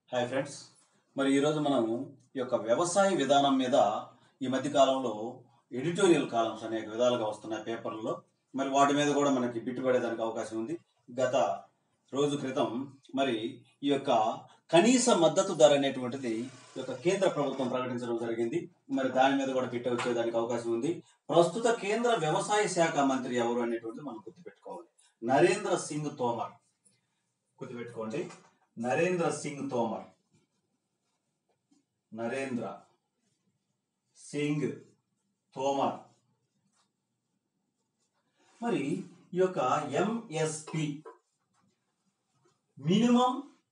hi friends మరి ఈరోజు మనం ఈ యొక్క వ్యవసాయ విధానం మీద ఈ మధ్య కాలంలో ఎడిటోరియల్ కాలమ్స్ అనేక విధాలుగా వస్తున్నాయి పేపర్లలో మరి వాటి మీద కూడా మనకి బిట్టుపడేదానికి అవకాశం ఉంది గత రోజు క్రితం మరి ఈ యొక్క కనీస మద్దతు ధర అనేటువంటిది ఈ యొక్క కేంద్ర ప్రభుత్వం ప్రకటించడం జరిగింది మరి దాని మీద కూడా బిట్ట వచ్చేదానికి అవకాశం ఉంది ప్రస్తుత కేంద్ర వ్యవసాయ శాఖ మంత్రి ఎవరు అనేటువంటిది మనం గుర్తుపెట్టుకోవాలి నరేంద్ర సింగ్ తోమర్ గుర్తుపెట్టుకోండి నరేంద్ర సింగ్ తోమర్ నరేంద్ర సింగ్ తోమర్ మరి ఈ యొక్క ఎంఎస్పి మినిమం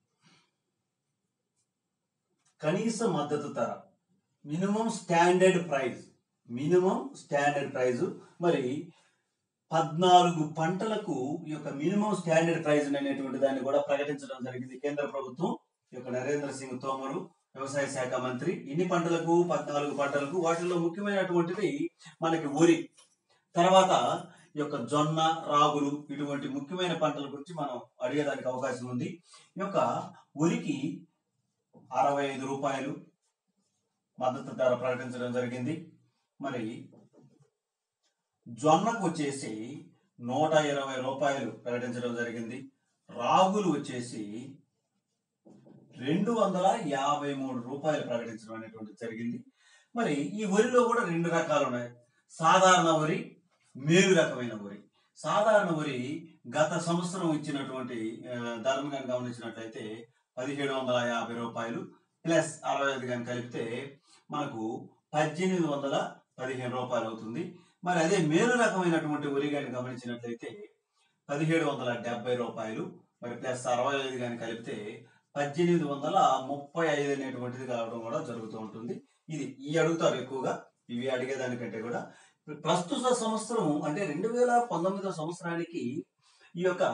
కనీస మద్దతు ధర minimum standard price minimum standard price మరి పద్నాలుగు పంటలకు ఈ యొక్క మినిమం స్టాండర్డ్ ప్రైస్ అనేటువంటి దాన్ని కూడా ప్రకటించడం జరిగింది కేంద్ర ప్రభుత్వం ఈ యొక్క నరేంద్ర సింగ్ తోమరు వ్యవసాయ శాఖ మంత్రి ఎన్ని పంటలకు పద్నాలుగు పంటలకు వాటిలో ముఖ్యమైనటువంటిది మనకి వరి తర్వాత ఈ యొక్క జొన్న రాగులు ఇటువంటి ముఖ్యమైన పంటల గురించి మనం అడిగేదానికి అవకాశం ఉంది ఈ యొక్క వరికి అరవై ఐదు రూపాయలు మద్దతు ధర ప్రకటించడం జరిగింది మరి జొన్నకు వచ్చేసి నూట ఇరవై రూపాయలు ప్రకటించడం జరిగింది రాగులు వచ్చేసి రెండు వందల యాభై మూడు రూపాయలు ప్రకటించడం అనేటువంటిది జరిగింది మరి ఈ వరిలో కూడా రెండు రకాలు ఉన్నాయి సాధారణ వరి మేలు రకమైన వరి సాధారణ వరి గత సంవత్సరం ఇచ్చినటువంటి ఆ, ధరను కనుక గమనించినట్లయితే పదిహేడు వందల యాభై రూపాయలు ప్లస్ అరవై ఐదు కానీ కలిపితే మనకు పద్దెనిమిది వందల పదిహేను రూపాయలు అవుతుంది మరి అదే మేలు రకమైనటువంటి వరి కానీ గమనించినట్లయితే పదిహేడు వందల డెబ్బై రూపాయలు మరి ప్లస్ అరవై ఐదు కానీ కలిపితే పద్దెనిమిది వందల ముప్పై ఐదు అనేటువంటిది కావడం కూడా జరుగుతూ ఉంటుంది ఇది ఈ అడుగుతారు ఎక్కువగా ఇవి అడిగేదానికంటే కూడా ప్రస్తుత సంవత్సరం అంటే రెండు వేల పంతొమ్మిదో సంవత్సరానికి ఈ యొక్క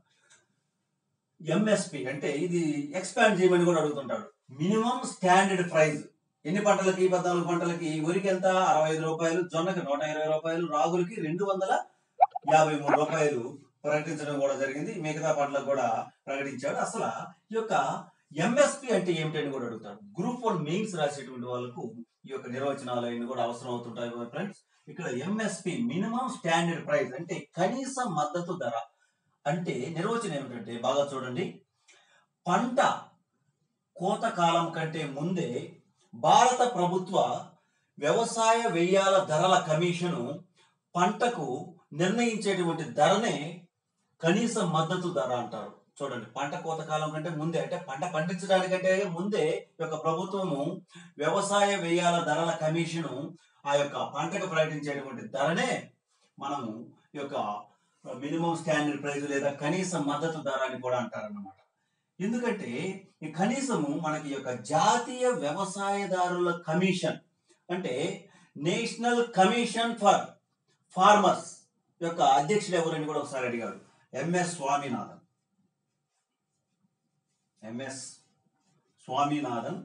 ఎంఎస్పి అంటే ఇది ఎక్స్పాండ్ చేయమని కూడా అడుగుతుంటాడు మినిమం స్టాండర్డ్ ప్రైస్ ఎన్ని పంటలకి పద్నాలుగు పంటలకి వరికి ఎంత అరవై ఐదు రూపాయలు జొన్నకి నూట ఇరవై రూపాయలు రాగులకి రెండు వందల యాభై మూడు రూపాయలు ప్రకటించడం కూడా జరిగింది మిగతా పంటలకు కూడా ప్రకటించాడు అసలు ఈ యొక్క ఎంఎస్పి అంటే ఏమిటని కూడా అడుగుతాడు గ్రూప్ వన్ మెయిన్స్ రాసేటువంటి వాళ్ళకు ఈ యొక్క నిర్వచనాలు అన్ని కూడా అవసరం అవుతుంటాయి ఫ్రెండ్స్ ఇక్కడ ఎంఎస్పి మినిమం స్టాండర్డ్ ప్రైస్ అంటే కనీస మద్దతు ధర అంటే నిర్వచనం ఏమిటంటే బాగా చూడండి పంట కోత కాలం కంటే ముందే భారత ప్రభుత్వ వ్యవసాయ వ్యయాల ధరల కమిషను పంటకు నిర్ణయించేటువంటి ధరనే కనీస మద్దతు ధర అంటారు చూడండి పంట కోత కాలం కంటే ముందే అంటే పంట పండించడానికంటే ముందే ఈ యొక్క ప్రభుత్వము వ్యవసాయ వ్యయాల ధరల కమిషను ఆ యొక్క పంటకు ప్రకటించేటువంటి ధరనే మనము ఈ యొక్క మినిమం స్టాండర్డ్ ప్రైస్ లేదా కనీస మద్దతు ధర అని కూడా అంటారన్నమాట ఎందుకంటే ఈ కనీసము మనకి ఈ యొక్క జాతీయ వ్యవసాయదారుల కమిషన్ అంటే నేషనల్ కమిషన్ ఫర్ ఫార్మర్స్ యొక్క అధ్యక్షుడు ఎవరని కూడా ఒకసారి అడిగాడు MS Swaminathan MS Swaminathan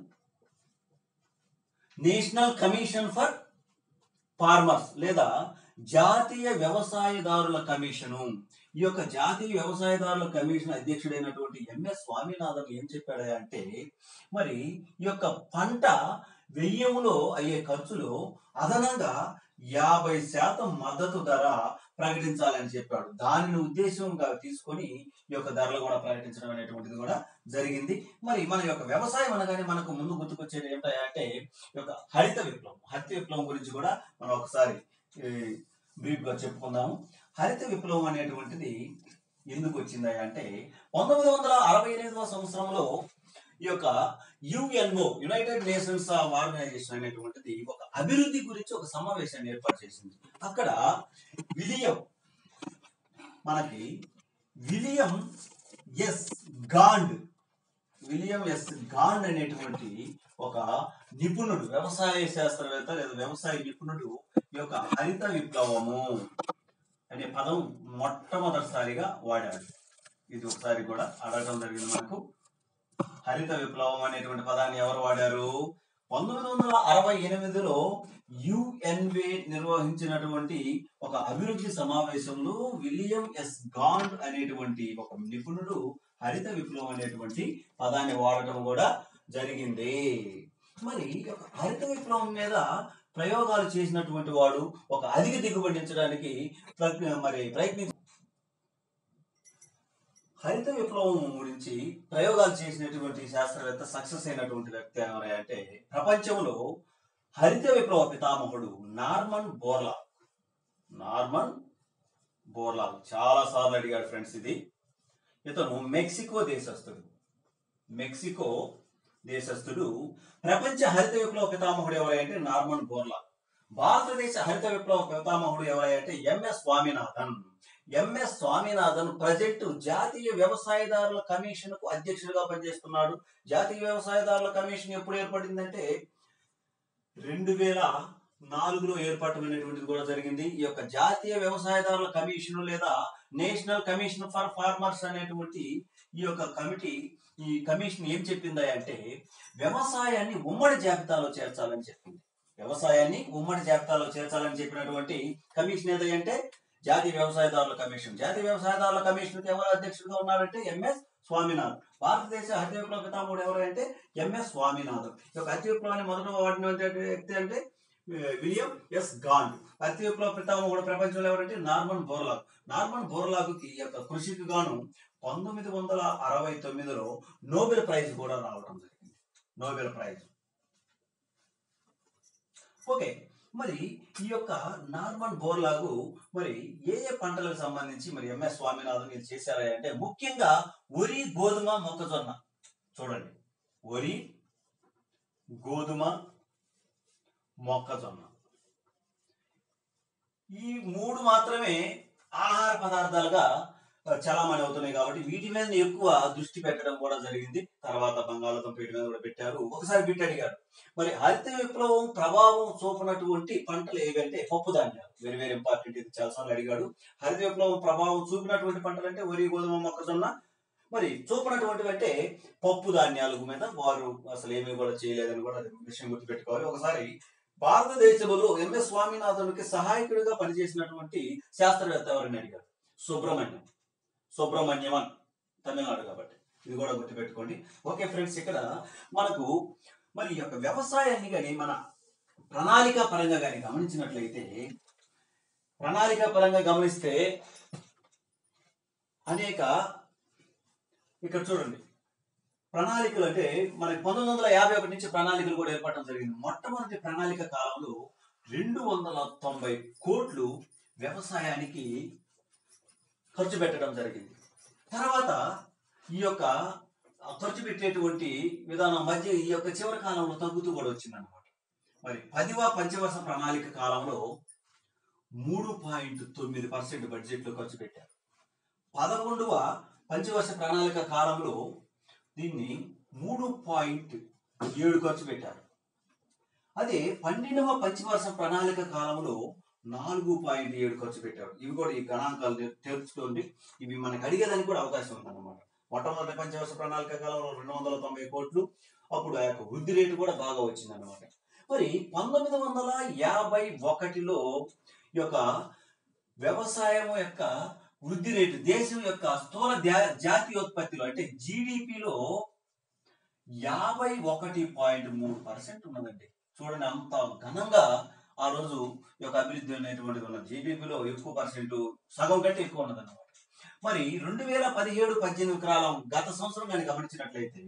national commission for farmers లేదా జాతీయ వ్యవసాయదారుల కమిషను ఈ యొక్క జాతీయ వ్యవసాయదారుల కమిషన్ అధ్యక్షుడైనటువంటి ఎంఎస్ స్వామినాథన్ ఏం చెప్పాడు అంటే మరి ఈ యొక్క పంట వెయ్యంలో అయ్యే ఖర్చులో అదనంగా యాభై శాతం మద్దతు ధర ప్రకటించాలని చెప్పాడు దానిని ఉద్దేశంగా తీసుకొని ఈ యొక్క ధరలు కూడా ప్రకటించడం అనేటువంటిది కూడా జరిగింది మరి మన యొక్క వ్యవసాయం అనగానే మనకు ముందు గుర్తుకొచ్చేది ఏంటంటే ఈ యొక్క హరిత విప్లవం హరిత విప్లవం గురించి కూడా మనం ఒకసారి బ్రీఫ్ గా చెప్పుకుందాము హరిత విప్లవం అనేటువంటిది ఎందుకు వచ్చిందా అంటే పంతొమ్మిది వందల అరవై ఎనిమిదవ సంవత్సరంలో ఈ యొక్క యుఎన్ఓ యునైటెడ్ నేషన్స్ ఆర్గనైజేషన్ అనేటువంటిది ఒక అభివృద్ధి గురించి ఒక సమావేశాన్ని ఏర్పాటు చేసింది అక్కడ విలియం మనకి William S Gaud William S Gaud అనేటువంటి ఒక నిపుణుడు వ్యవసాయ శాస్త్రవేత్త లేదా వ్యవసాయ నిపుణుడు ఈ యొక్క హరిత విప్లవము అనే పదం మొట్టమొదటిసారిగా వాడాడు ఇది ఒకసారి కూడా అడగడం జరిగింది మనకు హరిత విప్లవం అనేటువంటి పదాన్ని ఎవరు వాడారు పంతొమ్మిది వందల అరవై ఎనిమిదిలో యుఎన్వే నిర్వహించినటువంటి ఒక అభివృద్ధి సమావేశంలో విలియం ఎస్ గాండ్ అనేటువంటి ఒక నిపుణుడు హరిత విప్లవం అనేటువంటి పదాన్ని వాడటం కూడా జరిగింది మరి ఈ యొక్క హరిత విప్లవం మీద ప్రయోగాలు చేసినటువంటి వాడు ఒక అధిక దిగుబడించడానికి ప్రజ్ఞ- మరి ప్రయత్ని హరిత విప్లవం గురించి ప్రయోగాలు చేసినటువంటి శాస్త్రవేత్త సక్సెస్ అయినటువంటి వ్యక్తి ఎవరు అంటే ప్రపంచంలో హరిత విప్లవ పితామహుడు నార్మన్ బోర్లా నార్మన్ బోర్లా చాలా సార్లు అడిగాడు ఫ్రెండ్స్ ఇది ఇతను మెక్సికో దేశస్థుడు మెక్సికో దేశస్థుడు ప్రపంచ హరిత విప్లవ పితామహుడు ఎవరంటే నార్మన్ బోర్లా భారతదేశ హరిత విప్లవ పితామహుడు ఎవరంటే MS Swaminathan MS Swaminathan present జాతీయ వ్యవసాయదారుల కమిషన్ కు అధ్యక్షుడిగా పనిచేస్తున్నాడు జాతీయ వ్యవసాయదారుల కమిషన్ ఎప్పుడు ఏర్పడిందంటే రెండు వేల నాలుగులో ఏర్పాటమైనటువంటిది కూడా జరిగింది ఈ యొక్క జాతీయ వ్యవసాయదారుల కమిషన్ లేదా నేషనల్ కమిషన్ ఫర్ ఫార్మర్స్ అనేటువంటి ఈ యొక్క కమిటీ ఈ కమిషన్ ఏం చెప్పిందా అంటే వ్యవసాయాన్ని ఉమ్మడి జాబితాలో చేర్చాలని చెప్పింది వ్యవసాయాన్ని ఉమ్మడి జాబితాలో చేర్చాలని చెప్పినటువంటి కమిషన్ ఏదంటే జాతీయ వ్యవసాయదారుల కమిషన్ జాతీయ వ్యవసాయదారుల కమిషన్ ఎవరు అధ్యక్షుడిగా ఉన్నారంటే ఎంఎస్ స్వామినాథన్ భారతదేశ హరిత విప్లవ పితామహుడు ఎవరు అంటే ఎంఎస్ స్వామినాథన్ ఈ యొక్క హరిత విప్లవాన్ని మొదట వాడినటువంటి వ్యక్తి అంటే ఏ, విలియం ఎస్ గాండ్ హరిత విప్లవ పితామహుడు ప్రపంచంలో ఎవరంటే నార్మన్ బోర్లాగ్ నార్మన్ బోర్లాగ్కి ఈ యొక్క కృషికి గాను పంతొమ్మిది వందల అరవై తొమ్మిదిలో నోబెల్ ప్రైజ్ కూడా రావడం జరిగింది నోబెల్ ప్రైజ్ ఓకే మరి ఈ యొక్క నార్మన్ బోర్లాగు మరి ఏ ఏ పంటలకు సంబంధించి మరి ఎంఎస్ స్వామినాథన్ ఇది చేశారా అంటే ముఖ్యంగా వరి గోధుమ మొక్కజొన్న చూడండి వరి గోధుమ మొక్కజొన్న ఈ మూడు మాత్రమే ఆహార పదార్థాలుగా ఆ, చలామణి అవుతున్నాయి కాబట్టి వీటి మీద ఎక్కువ దృష్టి పెట్టడం కూడా జరిగింది తర్వాత బంగాళాదుంప వీటి మీద కూడా పెట్టారు ఒకసారి బిట్ అడిగారు మరి హరిత విప్లవం ప్రభావం చూపినటువంటి పంటలు ఏవంటే పప్పు ధాన్యాలు వెరీ వెరీ ఇంపార్టెంట్ ఇది చాలా సార్లు అడిగాడు హరిత విప్లవం ప్రభావం చూపినటువంటి పంటలు అంటే వరి గోధుమ మొక్కజొన్న మరి చూపినటువంటివి అంటే పప్పు ధాన్యాల మీద వారు అసలు ఏమీ కూడా చేయలేదని కూడా అది విషయం గుర్తుపెట్టుకోవాలి ఒకసారి భారతదేశంలో ఎంఎస్ స్వామినాథన్కి సహాయకుడిగా పనిచేసినటువంటి శాస్త్రవేత్త ఎవరిని అడిగారు సుబ్రహ్మణ్యం సుబ్రహ్మణ్యమన్ తమిళనాడు కాబట్టి ఇది కూడా గుర్తుపెట్టుకోండి ఓకే ఫ్రెండ్స్ ఇక్కడ మనకు మరి ఈ యొక్క వ్యవసాయాన్ని కానీ మన ప్రణాళిక పరంగా కానీ గమనించినట్లయితే ప్రణాళిక పరంగా గమనిస్తే అనేక ఇక్కడ చూడండి ప్రణాళికలు అంటే మనకి పంతొమ్మిది వందల యాభై ఒకటి నుంచి ప్రణాళికలు కూడా ఏర్పడడం జరిగింది మొట్టమొదటి ప్రణాళిక కాలంలో రెండు వందల తొంభై కోట్లు వ్యవసాయానికి ఖర్చు పెట్టడం జరిగింది తర్వాత ఈ యొక్క ఆ ఖర్చు పెట్టేటువంటి విధానం మధ్య ఈ యొక్క చివరి కాలంలో తగ్గుతూ కూడా వచ్చింది అనమాట మరి పదివ పంచవర్ష ప్రణాళిక కాలంలో మూడు పాయింట్ తొమ్మిది పర్సెంట్ బడ్జెట్లో ఖర్చు పెట్టారు పదకొండవ పంచవర్ష ప్రణాళిక కాలంలో దీన్ని మూడు పాయింట్ ఏడు ఖర్చు పెట్టారు అదే పన్నెండవ పంచవర్ష ప్రణాళిక కాలంలో నాలుగు పాయింట్ ఏడు ఖర్చు పెట్టారు ఇవి కూడా ఈ గణాంకాలు తె- తెలుసుకోండి ఇవి మనకి అడిగేదానికి కూడా అవకాశం ఉందన్నమాట మొట్టమొదటి పంచవర్ష ప్రణాళిక కాలంలో రెండు వందల తొంభై కోట్లు అప్పుడు ఆ యొక్క వృద్ధి రేటు కూడా బాగా వచ్చింది అనమాట మరి పంతొమ్మిది వందల యాభై ఒకటిలో ఈ యొక్క వ్యవసాయం యొక్క వృద్ధి రేటు దేశం యొక్క స్థూల ధ్యా- జాతీయోత్పత్తిలో అంటే జీడిపిలో యాభై ఒకటి పాయింట్ మూడు పర్సెంట్ ఉన్నదండి చూడండి అంత ఘనంగా ఆ రోజు ఈ యొక్క అభివృద్ధి అనేటువంటిది ఉన్నది జీడిపిలో ఎక్కువ పర్సెంట్ సగం కంటే ఎక్కువ ఉన్నది అన్నమాట మరి రెండు వేల పదిహేడు పద్దెనిమిది కాలం గత సంవత్సరం కానీ గమనించినట్లయితే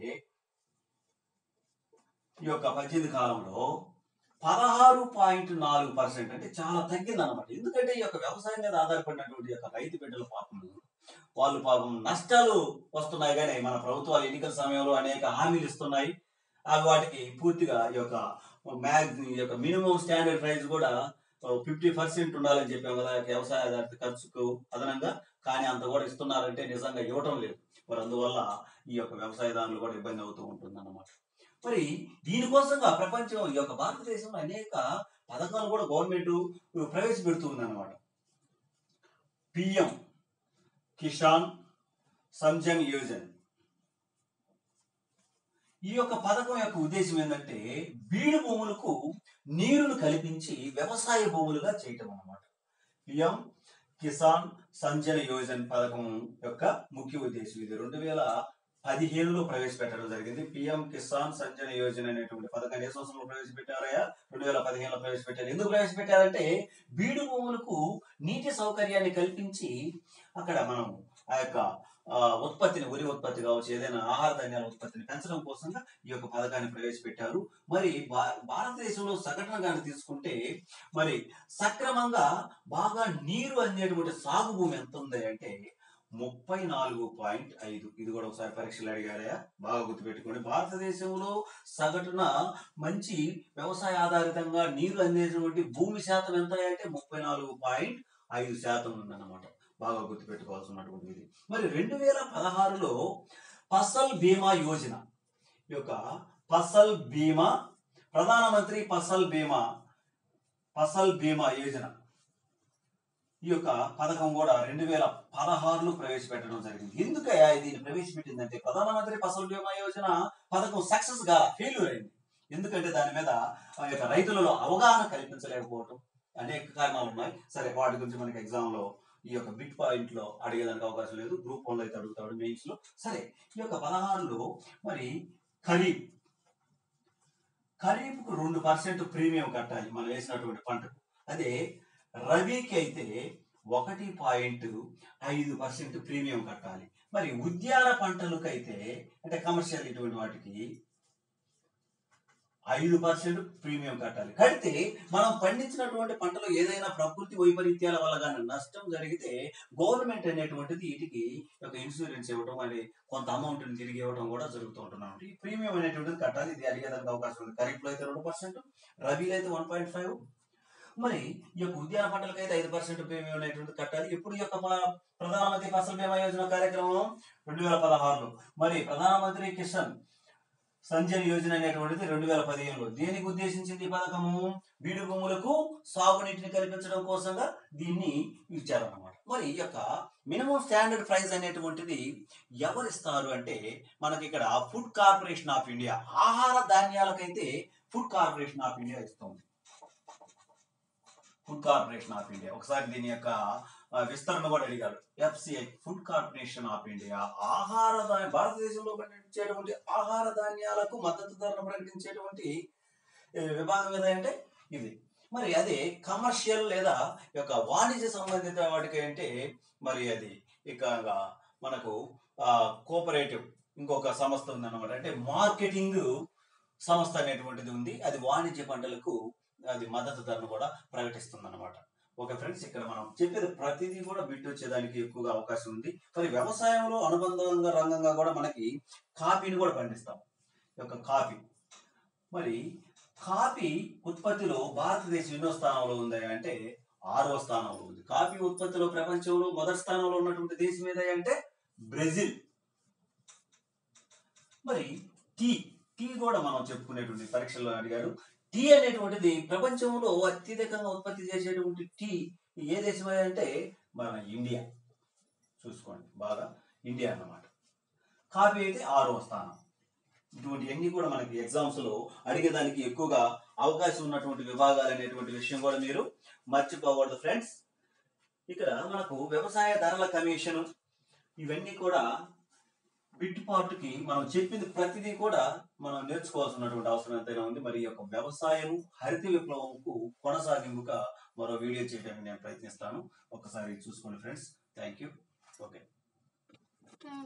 ఈ యొక్క పద్దెనిమిది కాలంలో పదహారు పాయింట్ నాలుగు పర్సెంట్ అంటే చాలా తగ్గింది అనమాట ఎందుకంటే ఈ యొక్క వ్యవసాయం మీద ఆధారపడినటువంటి ఈ యొక్క రైతు బిడ్డల పాపం వాళ్ళు పాపం నష్టాలు వస్తున్నాయి కానీ మన ప్రభుత్వాలు ఎన్నికల సమయంలో అనేక హామీలు ఇస్తున్నాయి అవి వాటికి పూర్తిగా ఈ యొక్క మ్యాగ్ ఈ యొక్క మినిమం స్టాండర్డ్ ప్రైస్ కూడా ఫిఫ్టీ పర్సెంట్ ఉండాలని చెప్పాం కదా ఈ యొక్క వ్యవసాయ ఆధారిత ఖర్చుకు అదనంగా కానీ అంత కూడా ఇస్తున్నారంటే నిజంగా ఇవ్వటం లేదు మరి అందువల్ల ఈ యొక్క వ్యవసాయదారులు కూడా ఇబ్బంది అవుతూ ఉంటుంది అన్నమాట మరి దీనికోసంగా ప్రపంచం ఈ యొక్క భారతదేశంలో అనేక పథకాలు కూడా గవర్నమెంట్ ప్రవేశపెడుతుంది అనమాట పిఎం కిసాన్ సంజన్ యోజన్ ఈ యొక్క పథకం యొక్క ఉద్దేశం ఏంటంటే బీడు భూములకు నీరును కల్పించి వ్యవసాయ భూములుగా చేయటం అన్నమాట పిఎం కిసాన్ సంజన యోజన్ పథకం యొక్క ముఖ్య ఉద్దేశం ఇది రెండు వేల పదిహేనులో ప్రవేశపెట్టడం జరిగింది పిఎం కిసాన్ సంజన యోజన అనేటువంటి పథకాన్ని ఏ సంవత్సరంలో ప్రవేశపెట్టారయ్యా రెండు వేల పదిహేనులో ప్రవేశపెట్టారు ఎందుకు ప్రవేశపెట్టారంటే బీడు భూములకు నీటి సౌకర్యాన్ని కల్పించి అక్కడ మనం ఆ యొక్క ఆ, ఉత్పత్తిని వరి ఉత్పత్తి కావచ్చు ఏదైనా ఆహార ధాన్యాల ఉత్పత్తిని పెంచడం కోసంగా ఈ యొక్క పథకాన్ని ప్రవేశపెట్టారు మరి భా- భారతదేశంలో సగటున కానీ తీసుకుంటే మరి సక్రమంగా బాగా నీరు అందేటువంటి సాగు భూమి ఎంత ఉంది అంటే ముప్పై నాలుగు పాయింట్ ఐదు ఇది కూడా ఒకసారి పరీక్షలు అడిగారా బాగా గుర్తుపెట్టుకోండి భారతదేశంలో సగటున మంచి వ్యవసాయ ఆధారితంగా నీరు అందేటువంటి భూమి శాతం ఎంత అంటే ముప్పై నాలుగు పాయింట్ ఐదు శాతం ఉందన్నమాట బాగా గుర్తుపెట్టుకోవాల్సినటువంటి ఇది మరి రెండు వేల పదహారులో ఫసల్ బీమా యోజన ఈ యొక్క ఫసల్ బీమా ప్రధానమంత్రి ఫసల్ బీమా ఫసల్ బీమా యోజన ఈ యొక్క పథకం కూడా రెండు వేల పదహారులో ప్రవేశపెట్టడం జరిగింది ఎందుకయ్యా ఇది ప్రవేశపెట్టిందంటే ప్రధానమంత్రి ఫసల్ బీమా యోజన పథకం సక్సెస్ గా ఫెయిల్యూర్ అయింది ఎందుకంటే దాని మీద ఆ యొక్క రైతులలో అవగాహన కల్పించలేకపోవటం అనేక కారణాలు ఉన్నాయి సరే వాటి గురించి మనకి ఎగ్జామ్ లో ఈ యొక్క బిట్ పాయింట్ లో అడిగేదానికి అవకాశం లేదు గ్రూప్ వన్ లో అయితే అడుగుతాడు మెయిన్స్ లో సరే ఈ యొక్క పదహారులో మరి ఖరీఫ్ ఖరీఫ్ కు రెండు పర్సెంట్ ప్రీమియం కట్టాలి మనం వేసినటువంటి పంటకు అదే రబీకి అయితే ఒకటి పాయింట్ ఐదు పర్సెంట్ ప్రీమియం కట్టాలి మరి ఉద్యాన పంటలకు అయితే అంటే కమర్షియల్ ఇటువంటి వాటికి ఐదు పర్సెంట్ ప్రీమియం కట్టాలి కడితే మనం పండించినటువంటి పంటలో ఏదైనా ప్రకృతి వైపరీత్యాల వల్ల కానీ నష్టం జరిగితే గవర్నమెంట్ అనేటువంటిది వీటికి ఒక ఇన్సూరెన్స్ ఇవ్వడం మరి కొంత అమౌంట్ తిరిగి ఇవ్వడం కూడా జరుగుతూ ఉంటున్నాం ఈ ప్రీమియం అనేటువంటిది కట్టాలి ఇది అడిగేదానికి అవకాశం ఉంది ఖరీఫ్లో అయితే రెండు పర్సెంట్ రబీలో అయితే వన్ పాయింట్ ఫైవ్ మరి ఈ యొక్క ఉద్యాన పంటలకు అయితే ఐదు పర్సెంట్ ప్రీమియం అనేటువంటిది కట్టాలి ఇప్పుడు ఈ యొక్క ప- ప్రధానమంత్రి ఫసల్ బీమా యోజన కార్యక్రమం రెండు వేల పదహారులో మరి ప్రధానమంత్రి కిసాన్ సంజయ్ యోజన అనేటువంటిది రెండు వేల పదిహేనులో దేనికి ఉద్దేశించింది ఈ పథకము బీడు భూములకు సాగునీటిని కల్పించడం కోసంగా దీన్ని ఇచ్చారన్నమాట మరి ఈ యొక్క మినిమం స్టాండర్డ్ ప్రైస్ అనేటువంటిది ఎవరిస్తారు అంటే మనకి ఇక్కడ ఫుడ్ కార్పొరేషన్ ఆఫ్ ఇండియా ఆహార ధాన్యాలకైతే ఫుడ్ కార్పొరేషన్ ఆఫ్ ఇండియా ఇస్తుంది ఫుడ్ కార్పొరేషన్ ఆఫ్ ఇండియా ఒకసారి దీని యొక్క ఆ, విస్తరణ కూడా అడిగాడు FCI food corporation of India ఆహార ధాన్య భారతదేశంలో పండించేటువంటి ఆహార ధాన్యాలకు మద్దతు ధరను ప్రకటించేటువంటి ఏ, విభాగం ఏదంటే ఇది మరి అదే కమర్షియల్ లేదా ఈ యొక్క వాణిజ్య సంబంధిత వాటికి అంటే మరి అది ఇక మనకు కోఆపరేటివ్ ఇంకొక సంస్థ ఉందన్నమాట అంటే మార్కెటింగ్ సంస్థ అనేటువంటిది ఉంది అది వాణిజ్య పంటలకు అది మద్దతు ధరను కూడా ప్రకటిస్తుంది అనమాట ఓకే ఫ్రెండ్స్ ఇక్కడ మనం చెప్పేది ప్రతిదీ కూడా బిట్ వచ్చేదానికి ఎక్కువగా అవకాశం ఉంది మరి వ్యవసాయంలో అనుబంధంగా రంగంగా కూడా మనకి కాఫీని కూడా పండిస్తాం ఈ యొక్క కాఫీ మరి కాఫీ ఉత్పత్తిలో భారతదేశం ఎన్నో స్థానంలో ఉంది అంటే ఆరో స్థానంలో ఉంది కాఫీ ఉత్పత్తిలో ప్రపంచంలో మొదటి స్థానంలో ఉన్నటువంటి దేశం ఏదై అంటే బ్రెజిల్ మరి టీ టీ కూడా మనం చెప్పుకునేటువంటి పరీక్షల్లో అడిగారు టీ అనేటువంటిది ప్రపంచంలో అత్యధికంగా ఉత్పత్తి చేసేటువంటి టీ ఏ దేశం అంటే మన ఇండియా చూసుకోండి బాగా ఇండియా అన్నమాట కాఫీ అయితే ఆరో స్థానం ఇటువంటి అన్ని కూడా మనకి ఎగ్జామ్స్ లో అడిగేదానికి ఎక్కువగా అవకాశం ఉన్నటువంటి విభాగాలు అనేటువంటి విషయం కూడా మీరు మర్చిపోకూడదు ఫ్రెండ్స్ ఇక్కడ మనకు వ్యవసాయ ధరల కమిషన్ ఇవన్నీ కూడా బిట్ పార్ట్ కి మనం చెప్పింది ప్రతిదీ కూడా మనం నేర్చుకోవాల్సినటువంటి అవసరం ఎంతైనా ఉంది మరి ఈ యొక్క వ్యవసాయం హరిత విప్లవంకు కొనసాగింపుగా మరో వీడియో చేయడానికి నేను ప్రయత్నిస్తాను ఒకసారి చూసుకోండి ఫ్రెండ్స్ థ్యాంక్ యూ ఓకే